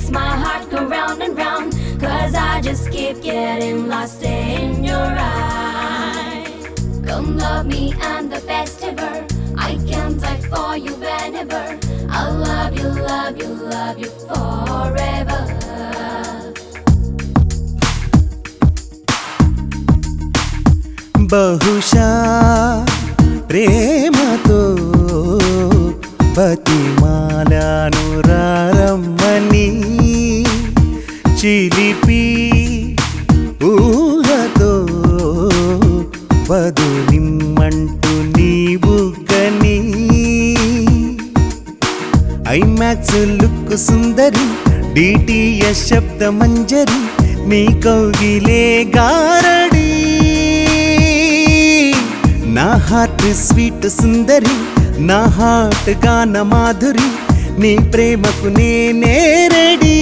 my heart go round and round. Cause I just keep getting lost in your eyes. Come love me, I'm the best ever. I can die for you whenever. I love you, love you, love you forever. బహుశా ప్రేమతో బతిమాలను రారమ్మని చిలిపి ఊహతో బదులిమ్మంటూ నీ బుగ్గని IMAX look సుందరి DTS శబ్ద మంజరి నీ కౌగిలే గారడి నా హార్ట్ స్వీట్ సుందరి నా హార్ట్ గాన మాధురి నీ ప్రేమకు నేనే రెడీ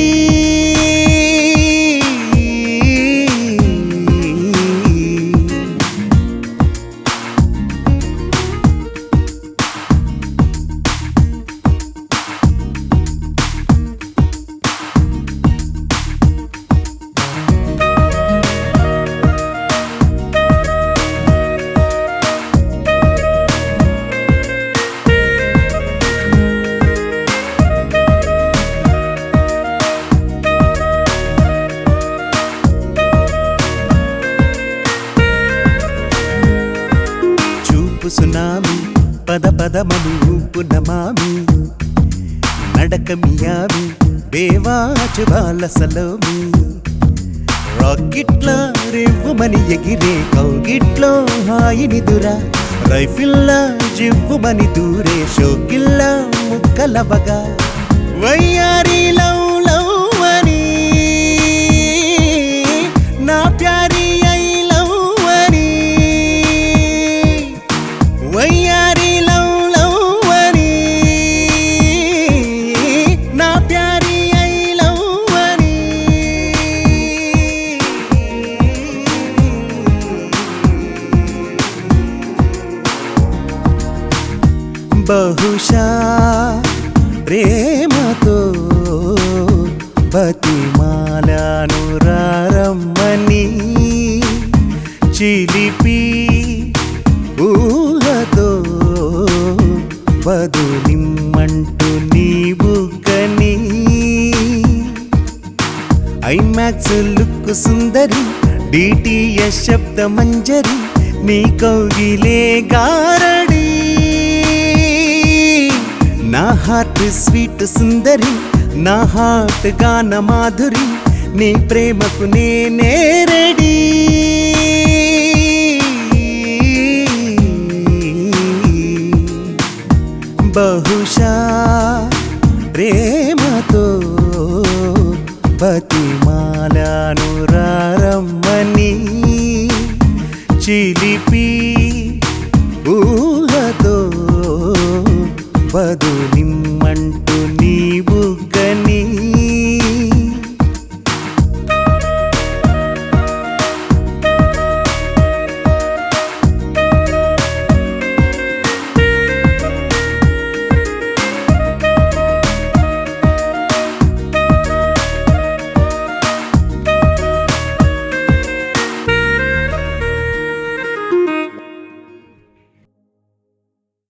చూపు సునామి పద పదమని ఊపు నమామి నడక మియామి బేవాచు బాలసలోమి రాకెట్ల రేవుమని ఎగిరే కౌగిట్లో హాయిని దురా రైఫిల్లా జివ్వుమని దూరే షోకిల్ల ముక్కలవగా వయ్యారి లవ్ లవ్ అని నా ప్యారి ఐ లవ్ అని వయ్యారి లవ్ లవ్ అని నా ప్యారి ఐ లవ్ అని బహుశా ప్రేమతో బతిమాలను రారమ్మని చిలిపి ఊహతో బదులిమ్మంటూ నీ బుగ్గని ఐమాక్స్ లుక్ సుందరి డిటిఎస్ శబ్ద మంజరి నీ కౌగిలే గారడి నా హార్ట్ స్వీట్ సుందరి నా హార్ట్ గాన మాధురి నీ ప్రేమకు నేనే రెడీ బహుశా ప్రేమతో బతి